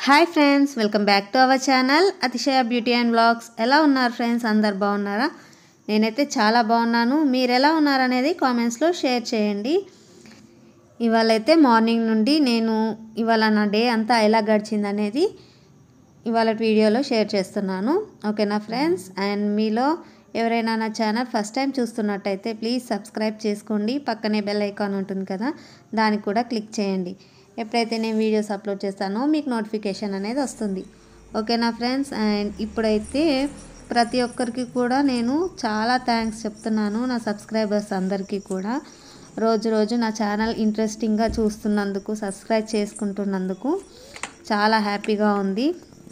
hi friends welcome back to our channel Atishaya beauty and blogs ఎలా ఉన్నారు friends అందరు బాగున్నారా నేనైతే చాలా బాగున్నాను మీరు ఎలా ఉన్నారనేది కామెంట్స్లో షేర్ చేయండి ఇవాళ అయితే మార్నింగ్ నుండి నేను ఇవాళ నా డే అంతా ఎలా గడిచింది అనేది ఇవాళ వీడియోలో షేర్ చేస్తున్నాను ఓకేనా ఫ్రెండ్స్ అండ్ మీలో ఎవరైనా నా ఛానల్ ఫస్ట్ టైం చూస్తున్నట్టయితే ప్లీజ్ సబ్స్క్రైబ్ చేసుకోండి పక్కనే బెల్ ఐకాన్ ఉంటుంది కదా దానికి కూడా క్లిక్ చేయండి ఎప్పుడైతే నేను వీడియోస్ అప్లోడ్ చేస్తానో మీకు నోటిఫికేషన్ అనేది వస్తుంది ఓకేనా ఫ్రెండ్స్ అండ్ ఇప్పుడైతే ప్రతి ఒక్కరికి కూడా నేను చాలా థ్యాంక్స్ చెప్తున్నాను నా సబ్స్క్రైబర్స్ అందరికీ కూడా రోజు రోజు నా ఛానల్ ఇంట్రెస్టింగ్గా చూస్తున్నందుకు సబ్స్క్రైబ్ చేసుకుంటున్నందుకు చాలా హ్యాపీగా ఉంది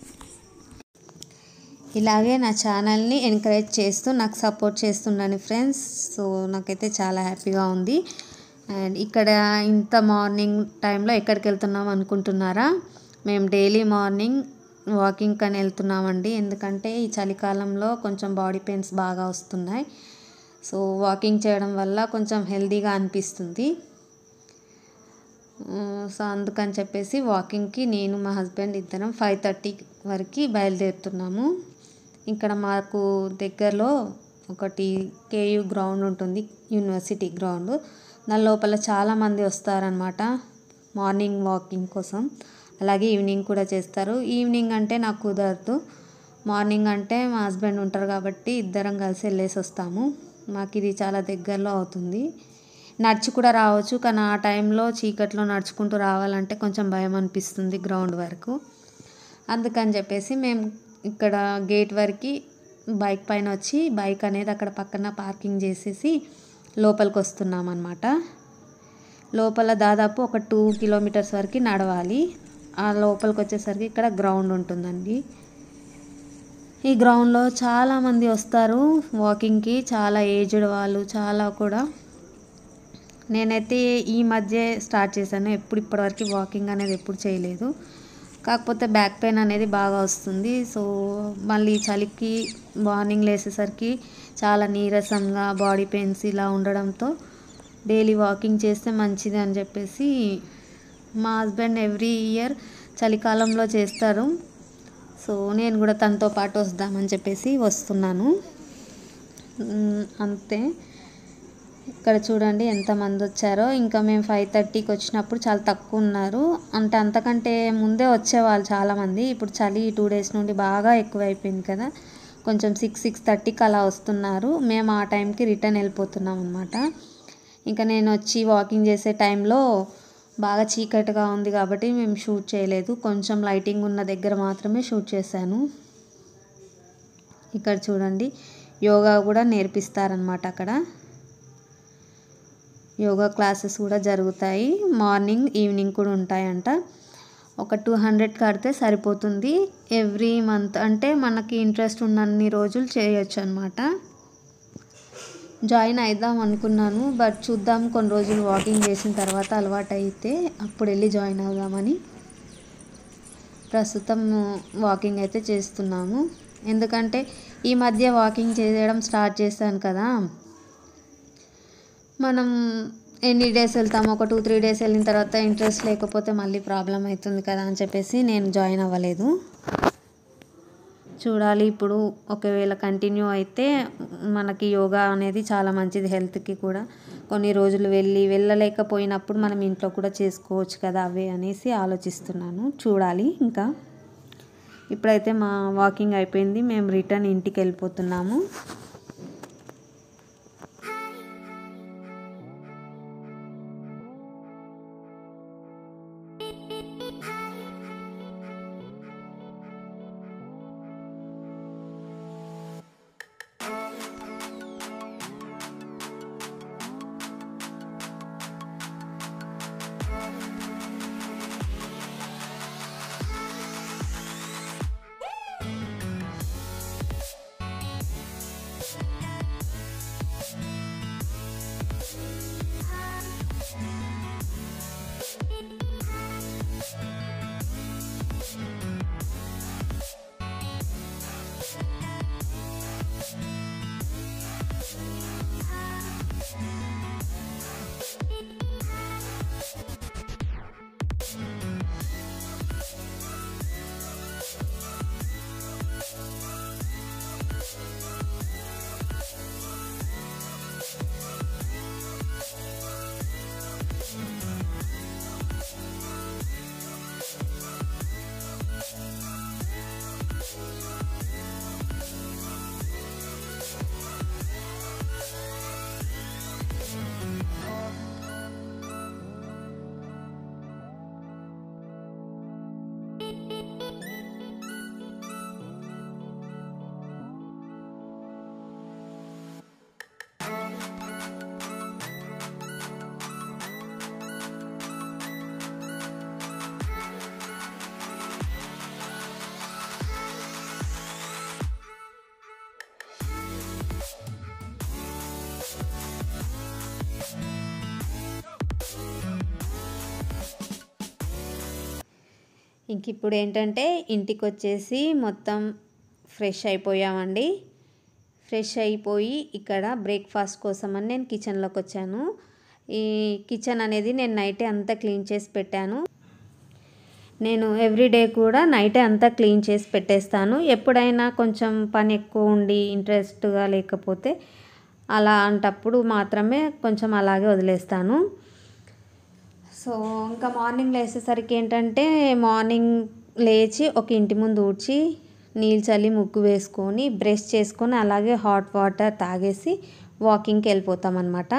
ఇలాగే నా ఛానల్ని ఎంకరేజ్ చేస్తూ నాకు సపోర్ట్ చేస్తున్నాను ఫ్రెండ్స్ సో నాకైతే చాలా హ్యాపీగా ఉంది అండ్ ఇక్కడ ఇంత మార్నింగ్ టైంలో ఎక్కడికి వెళ్తున్నాం అనుకుంటున్నారా మేము డైలీ మార్నింగ్ వాకింగ్ అని వెళ్తున్నామండి ఎందుకంటే ఈ చలికాలంలో కొంచెం బాడీ పెయిన్స్ బాగా వస్తున్నాయి సో వాకింగ్ చేయడం వల్ల కొంచెం హెల్తీగా అనిపిస్తుంది సో అందుకని చెప్పేసి వాకింగ్కి నేను మా హస్బెండ్ ఇద్దరం ఫైవ్ థర్టీ వరకు బయలుదేరుతున్నాము ఇక్కడ మాకు దగ్గరలో ఒకటి కేయూ గ్రౌండ్ ఉంటుంది యూనివర్సిటీ గ్రౌండ్ దాని లోపల చాలామంది వస్తారనమాట మార్నింగ్ వాకింగ్ కోసం అలాగే ఈవినింగ్ కూడా చేస్తారు ఈవినింగ్ అంటే నాకు కుదరదు మార్నింగ్ అంటే మా హస్బెండ్ ఉంటారు కాబట్టి ఇద్దరం కలిసి వెళ్ళేసి వస్తాము మాకు ఇది చాలా దగ్గరలో అవుతుంది నడిచి కూడా రావచ్చు కానీ ఆ టైంలో చీకట్లో నడుచుకుంటూ రావాలంటే కొంచెం భయం అనిపిస్తుంది గ్రౌండ్ వరకు అందుకని చెప్పేసి మేము ఇక్కడ గేట్ వరకు బైక్ పైన వచ్చి బైక్ అనేది అక్కడ పక్కన పార్కింగ్ చేసేసి లోపలికి వస్తున్నాం అనమాట లోపల దాదాపు ఒక టూ కిలోమీటర్స్ వరకు నడవాలి ఆ లోపలికి వచ్చేసరికి ఇక్కడ గ్రౌండ్ ఉంటుందండి ఈ గ్రౌండ్లో చాలామంది వస్తారు వాకింగ్కి చాలా ఏజ్డ్ వాళ్ళు చాలా కూడా నేనైతే ఈ మధ్య స్టార్ట్ చేశాను ఎప్పుడు ఇప్పటివరకు వాకింగ్ అనేది ఎప్పుడు చేయలేదు కాకపోతే బ్యాక్ పెయిన్ అనేది బాగా వస్తుంది సో మళ్ళీ చలికి మార్నింగ్ లేసేసరికి చాలా నీరసంగా బాడీ పెయిన్స్ ఇలా ఉండడంతో డైలీ వాకింగ్ చేస్తే మంచిది అని చెప్పేసి మా హస్బెండ్ ఎవ్రీ ఇయర్ చలికాలంలో చేస్తారు సో నేను కూడా తనతో పాటు వద్దామని చెప్పేసి వస్తున్నాను అంతే ఇక్కడ చూడండి ఎంతమంది వచ్చారో ఇంకా మేము ఫైవ్ థర్టీకి వచ్చినప్పుడు చాలా తక్కువ ఉన్నారు అంటే అంతకంటే ముందే వచ్చేవాళ్ళు చాలామంది ఇప్పుడు చలి టూ డేస్ నుండి బాగా ఎక్కువైపోయింది కదా కొంచెం సిక్స్ సిక్స్ థర్టీకి అలా వస్తున్నారు మేము ఆ టైంకి రిటర్న్ వెళ్ళిపోతున్నాం అనమాట ఇంకా నేను వచ్చి వాకింగ్ చేసే టైంలో బాగా చీకటిగా ఉంది కాబట్టి మేము షూట్ చేయలేదు కొంచెం లైటింగ్ ఉన్న దగ్గర మాత్రమే షూట్ చేశాను ఇక్కడ చూడండి యోగా కూడా నేర్పిస్తారనమాట అక్కడ యోగా క్లాసెస్ కూడా జరుగుతాయి మార్నింగ్ ఈవినింగ్ కూడా ఉంటాయంట ఒక టూ హండ్రెడ్ కడితే సరిపోతుంది ఎవ్రీ మంత్ అంటే మనకి ఇంట్రెస్ట్ ఉన్నన్ని రోజులు చేయొచ్చు అనమాట జాయిన్ అయిద్దాం అనుకున్నాను బట్ చూద్దాం కొన్ని రోజులు వాకింగ్ చేసిన తర్వాత అలవాటు అయితే అప్పుడు వెళ్ళి జాయిన్ అవుదామని ప్రస్తుతం వాకింగ్ అయితే చేస్తున్నాము ఎందుకంటే ఈ మధ్య వాకింగ్ చేయడం స్టార్ట్ చేశాను కదా మనం ఎన్ని డేస్ వెళ్తాము ఒక టూ త్రీ డేస్ వెళ్ళిన తర్వాత ఇంట్రెస్ట్ లేకపోతే మళ్ళీ ప్రాబ్లం అవుతుంది కదా అని చెప్పేసి నేను జాయిన్ అవ్వలేదు చూడాలి ఇప్పుడు ఒకవేళ కంటిన్యూ అయితే మనకి యోగా అనేది చాలా మంచిది హెల్త్కి కూడా కొన్ని రోజులు వెళ్ళి వెళ్ళలేకపోయినప్పుడు మనం ఇంట్లో కూడా చేసుకోవచ్చు కదా అవే అనేసి ఆలోచిస్తున్నాను చూడాలి ఇంకా ఇప్పుడైతే మా వాకింగ్ అయిపోయింది మేము రిటర్న్ ఇంటికి వెళ్ళిపోతున్నాము ఇంక ఇప్పుడు ఏంటంటే ఇంటికి వచ్చేసి మొత్తం ఫ్రెష్ అయిపోయామండి ఫ్రెష్ అయిపోయి ఇక్కడ బ్రేక్ఫాస్ట్ కోసం అని నేను కిచెన్లోకి వచ్చాను ఈ కిచెన్ అనేది నేను నైటే అంతా క్లీన్ చేసి పెట్టాను నేను ఎవ్రీడే కూడా నైటే అంతా క్లీన్ చేసి పెట్టేస్తాను ఎప్పుడైనా కొంచెం పని ఎక్కువ ఉండి ఇంట్రెస్ట్గా లేకపోతే అలా అంటప్పుడు మాత్రమే కొంచెం అలాగే వదిలేస్తాను సో ఇంకా మార్నింగ్ లేచేసరికి ఏంటంటే మార్నింగ్ లేచి ఒక ఇంటి ముందు ఊడ్చి నీళ్ళు చల్లి ముగ్గు వేసుకొని బ్రష్ చేసుకొని అలాగే హాట్ వాటర్ తాగేసి వాకింగ్కి వెళ్ళిపోతాం అనమాట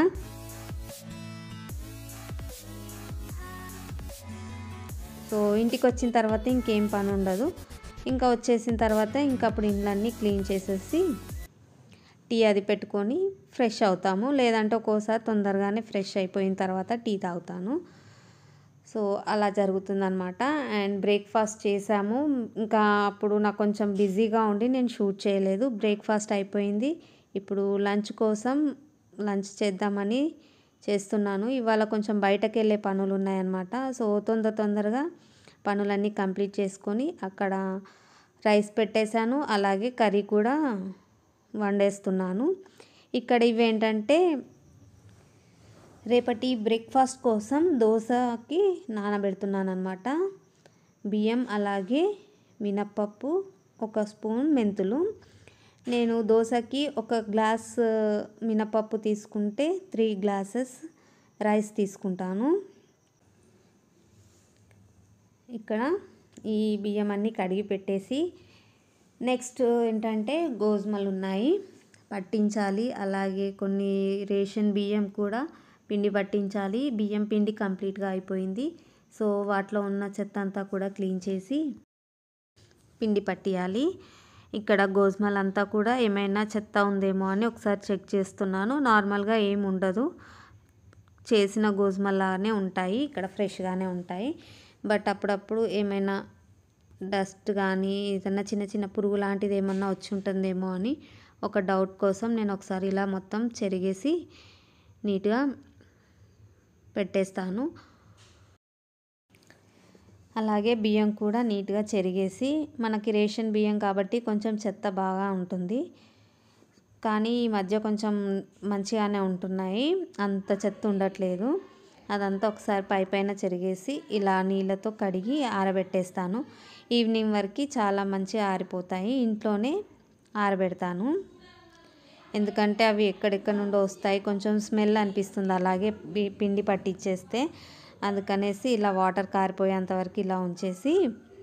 సో ఇంటికి వచ్చిన తర్వాత ఇంకేం పని ఉండదు ఇంకా వచ్చేసిన తర్వాత ఇంకా అప్పుడు ఇండ్లన్నీ క్లీన్ చేసేసి టీ అది పెట్టుకొని ఫ్రెష్ అవుతాము లేదంటే ఒక్కోసారి తొందరగానే ఫ్రెష్ అయిపోయిన తర్వాత టీ తాగుతాను సో అలా జరుగుతుందనమాట అండ్ బ్రేక్ఫాస్ట్ చేసాము ఇంకా అప్పుడు నాకు కొంచెం బిజీగా ఉండి నేను షూట్ చేయలేదు బ్రేక్ఫాస్ట్ అయిపోయింది ఇప్పుడు లంచ్ కోసం లంచ్ చేద్దామని చేస్తున్నాను ఇవాళ కొంచెం బయటకు వెళ్ళే పనులు ఉన్నాయన్నమాట సో తొందర తొందరగా పనులన్నీ కంప్లీట్ చేసుకొని అక్కడ రైస్ పెట్టేశాను అలాగే కర్రీ కూడా వండేస్తున్నాను ఇక్కడ ఇవేంటంటే రేపటి బ్రేక్ఫాస్ట్ కోసం దోశకి నానబెడుతున్నాను అనమాట బియ్యం అలాగే మినప్పప్పు ఒక స్పూన్ మెంతులు నేను దోశకి ఒక గ్లాస్ మినపప్పు తీసుకుంటే త్రీ గ్లాసెస్ రైస్ తీసుకుంటాను ఇక్కడ ఈ బియ్యం అన్నీ కడిగి పెట్టేసి నెక్స్ట్ ఏంటంటే గోధుమలు ఉన్నాయి పట్టించాలి అలాగే కొన్ని రేషన్ బియ్యం కూడా పిండి పట్టించాలి బియ్యం పిండి కంప్లీట్గా అయిపోయింది సో వాటిలో ఉన్న చెత్త అంతా కూడా క్లీన్ చేసి పిండి పట్టియాలి ఇక్కడ గోధుమలంతా కూడా ఏమైనా చెత్త ఉందేమో అని ఒకసారి చెక్ చేస్తున్నాను నార్మల్గా ఏం ఉండదు చేసిన గోధుమలానే ఉంటాయి ఇక్కడ ఫ్రెష్గానే ఉంటాయి బట్ అప్పుడప్పుడు ఏమైనా డస్ట్ కానీ ఏదైనా చిన్న చిన్న పురుగు లాంటిది ఏమన్నా వచ్చి ఉంటుందేమో అని ఒక డౌట్ కోసం నేను ఒకసారి ఇలా మొత్తం చెరిగేసి నీట్గా పెట్టేస్తాను అలాగే బియ్యం కూడా నీట్గా చెరిగేసి మనకి రేషన్ బియ్యం కాబట్టి కొంచెం చెత్త బాగా ఉంటుంది కానీ ఈ మధ్య కొంచెం మంచిగానే ఉంటున్నాయి అంత చెత్త ఉండట్లేదు అదంతా ఒకసారి పై పైన చెరిగేసి ఇలా నీళ్ళతో కడిగి ఆరబెట్టేస్తాను ఈవినింగ్ వరకు చాలా మంచిగా ఆరిపోతాయి ఇంట్లోనే ఆరబెడతాను ఎందుకంటే అవి ఎక్కడెక్కడ నుండో వస్తాయి కొంచెం స్మెల్ అనిపిస్తుంది అలాగే బి- పిండి పట్టించేస్తే అందుకనేసి ఇలా వాటర్ కారిపోయేంత వరకు ఇలా ఉంచేసి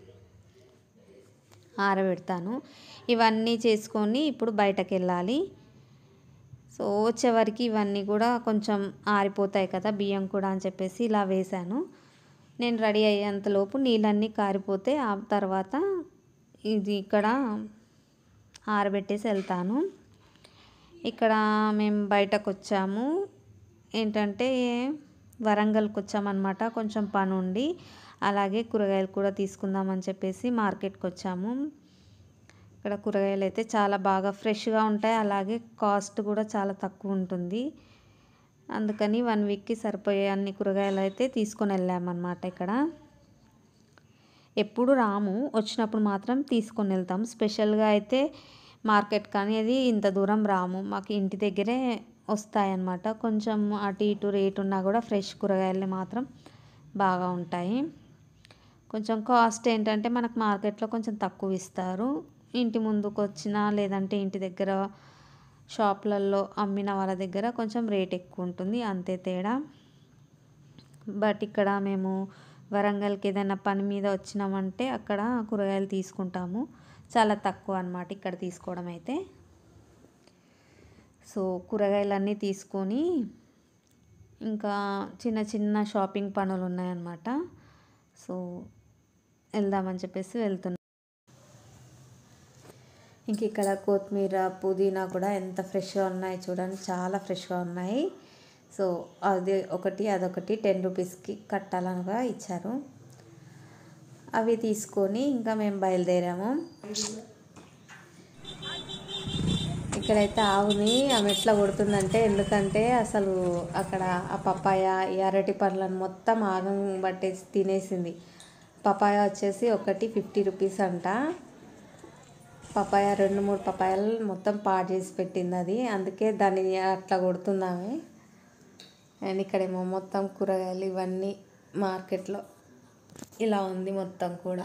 ఆరబెడతాను ఇవన్నీ చేసుకొని ఇప్పుడు బయటకు వెళ్ళాలి సో వచ్చేవరకు ఇవన్నీ కూడా కొంచెం ఆరిపోతాయి కదా బియ్యం కూడా అని చెప్పేసి ఇలా వేశాను నేను రెడీ అయ్యేంతలోపు నీళ్ళన్నీ కారిపోతే ఆ తర్వాత ఇది ఇక్కడ ఆరబెట్టేసి వెళ్తాను ఇక్కడ మేము బయటకు వచ్చాము ఏంటంటే వరంగల్కి వచ్చామన్నమాట కొంచెం పని ఉండి అలాగే కూరగాయలు కూడా తీసుకుందామని చెప్పేసి మార్కెట్కి వచ్చాము ఇక్కడ కూరగాయలు అయితే చాలా బాగా ఫ్రెష్గా ఉంటాయి అలాగే కాస్ట్ కూడా చాలా తక్కువ ఉంటుంది అందుకని వన్ వీక్కి సరిపోయే అన్ని కూరగాయలు అయితే తీసుకొని వెళ్ళామన్నమాట ఇక్కడ ఎప్పుడు రాము వచ్చినప్పుడు మాత్రం తీసుకొని వెళ్తాం స్పెషల్గా అయితే మార్కెట్ కానీ అది ఇంత దూరం రాము మాకు ఇంటి దగ్గరే వస్తాయన్నమాట కొంచెం అటు ఇటు రేట్ ఉన్నా కూడా ఫ్రెష్ కూరగాయలు మాత్రం బాగా ఉంటాయి కొంచెం కాస్ట్ ఏంటంటే మనకు మార్కెట్లో కొంచెం తక్కువ ఇస్తారు ఇంటి ముందుకు వచ్చినా లేదంటే ఇంటి దగ్గర షాప్లలో అమ్మిన వాళ్ళ దగ్గర కొంచెం రేట్ ఎక్కువ ఉంటుంది అంతే తేడా బట్ ఇక్కడ మేము వరంగల్కి ఏదైనా పని మీద వచ్చినామంటే అక్కడ కూరగాయలు తీసుకుంటాము చాలా తక్కువ అన్నమాట ఇక్కడ తీసుకోవడం అయితే సో కూరగాయలన్నీ తీసుకొని ఇంకా చిన్న చిన్న షాపింగ్ పనులు ఉన్నాయన్నమాట సో వెళ్దామని చెప్పేసి వెళ్తున్నాం ఇంక ఇక్కడ కొత్తిమీర పుదీనా కూడా ఎంత ఫ్రెష్గా ఉన్నాయి చూడండి చాలా ఫ్రెష్గా ఉన్నాయి సో అది ఒకటి అదొకటి టెన్ రూపీస్కి కట్టాలనగా ఇచ్చారు అవి తీసుకొని ఇంకా మేము బయలుదేరాము ఇక్కడైతే ఆవుని ఆమె ఎట్లా కొడుతుందంటే ఎందుకంటే అసలు అక్కడ ఆ పప్పాయ ఈ అరటి పండ్లను మొత్తం ఆగం పట్టేసి తినేసింది పపాయ వచ్చేసి ఒకటి ఫిఫ్టీ రూపీస్ అంట పపాయ రెండు మూడు పపాయాలు మొత్తం పాడు చేసి పెట్టింది అది అందుకే దాన్ని అట్లా కొడుతున్నామే అండ్ ఇక్కడేమో మొత్తం కూరగాయలు ఇవన్నీ మార్కెట్లో ఇలా ఉంది మొత్తం కూడా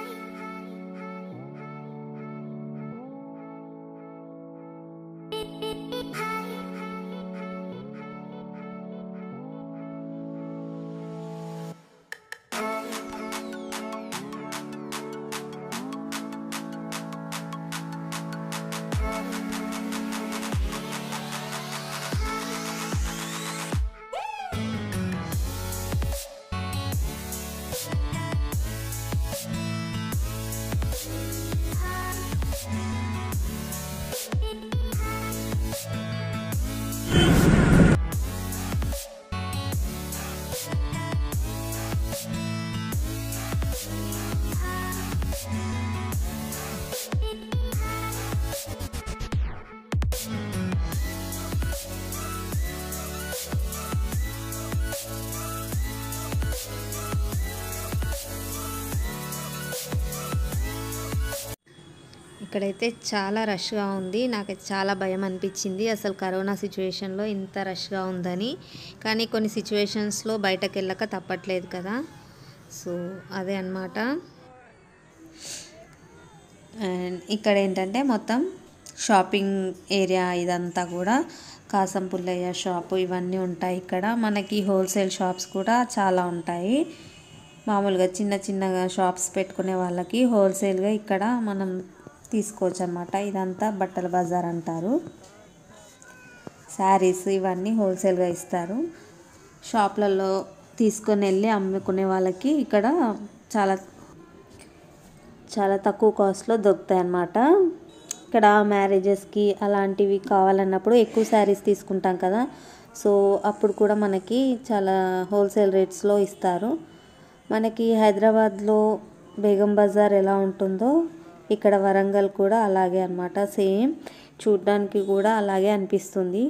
ఇక్కడైతే చాలా రష్గా ఉంది నాకైతే చాలా భయం అనిపించింది అసలు కరోనా సిచ్యువేషన్లో ఇంత రష్గా ఉందని కానీ కొన్ని సిచ్యువేషన్స్లో బయటకు వెళ్ళక తప్పట్లేదు కదా సో అదే అన్నమాట అండ్ ఇక్కడ ఏంటంటే మొత్తం షాపింగ్ ఏరియా ఇదంతా కూడా కాసం పుల్లయ్య షాపు ఇవన్నీ ఉంటాయి ఇక్కడ మనకి హోల్సేల్ షాప్స్ కూడా చాలా ఉంటాయి మామూలుగా చిన్న చిన్నగా షాప్స్ పెట్టుకునే వాళ్ళకి హోల్సేల్గా ఇక్కడ మనం తీసుకోవచ్చు అనమాట ఇదంతా బట్టల బజార్ అంటారు శారీస్ ఇవన్నీ హోల్సేల్గా ఇస్తారు షాప్లలో తీసుకొని వెళ్ళి అమ్ముకునే వాళ్ళకి ఇక్కడ చాలా చాలా తక్కువ కాస్ట్లో దొరుకుతాయి అన్నమాట ఇక్కడ మ్యారేజెస్కి అలాంటివి కావాలన్నప్పుడు ఎక్కువ శారీస్ తీసుకుంటాం కదా సో అప్పుడు కూడా మనకి చాలా హోల్సేల్ రేట్స్లో ఇస్తారు మనకి హైదరాబాద్లో బేగం బజార్ ఎలా ఉంటుందో ఇక్కడ వరంగల్ కూడా అలాగే అన్నమాట సేమ్ చూడ్డానికి కూడా అలాగే అనిపిస్తుంది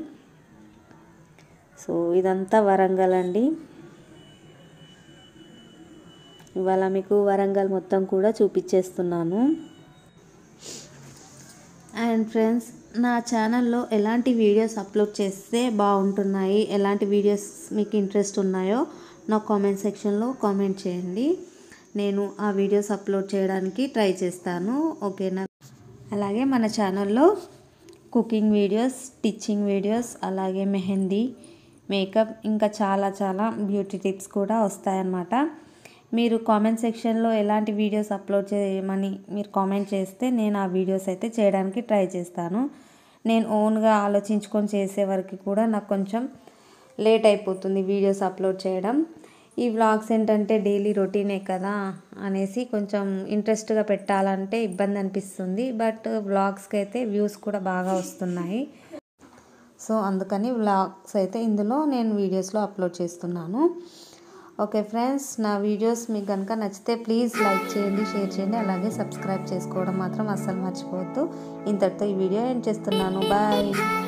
సో ఇదంతా వరంగల్ అండి ఇవాళ మీకు వరంగల్ మొత్తం కూడా చూపించేస్తున్నాను అండ్ ఫ్రెండ్స్ నా ఛానల్లో ఎలాంటి వీడియోస్ అప్లోడ్ చేస్తే బాగుంటున్నాయి ఎలాంటి వీడియోస్ మీకు ఇంట్రెస్ట్ ఉన్నాయో నా కామెంట్ సెక్షన్లో కామెంట్ చేయండి నేను ఆ వీడియోస్ అప్లోడ్ చేయడానికి ట్రై చేస్తాను ఓకేనా అలాగే మన ఛానల్లో కుకింగ్ వీడియోస్ స్టిచ్చింగ్ వీడియోస్ అలాగే మెహందీ మేకప్ ఇంకా చాలా చాలా బ్యూటీ టిప్స్ కూడా వస్తాయన్నమాట మీరు కామెంట్ సెక్షన్లో ఎలాంటి వీడియోస్ అప్లోడ్ చేయమని మీరు కామెంట్ చేస్తే నేను ఆ వీడియోస్ అయితే చేయడానికి ట్రై చేస్తాను నేను ఓన్గా ఆలోచించుకొని చేసే వరకు కూడా నాకు కొంచెం లేట్ అయిపోతుంది వీడియోస్ అప్లోడ్ చేయడం ఈ వ్లాగ్స్ ఏంటంటే డైలీ రొటీనే కదా అనేసి కొంచెం ఇంట్రెస్ట్గా పెట్టాలంటే ఇబ్బంది అనిపిస్తుంది బట్ వ్లాగ్స్కి అయితే వ్యూస్ కూడా బాగా వస్తున్నాయి సో అందుకని వ్లాగ్స్ అయితే ఇందులో నేను వీడియోస్లో అప్లోడ్ చేస్తున్నాను ఓకే ఫ్రెండ్స్ నా వీడియోస్ మీకు కనుక నచ్చితే ప్లీజ్ లైక్ చేయండి షేర్ చేయండి అలాగే సబ్స్క్రైబ్ చేసుకోవడం మాత్రం అస్సలు మర్చిపోవద్దు ఇంతటితో ఈ వీడియో ఏం చేస్తున్నాను బాయ్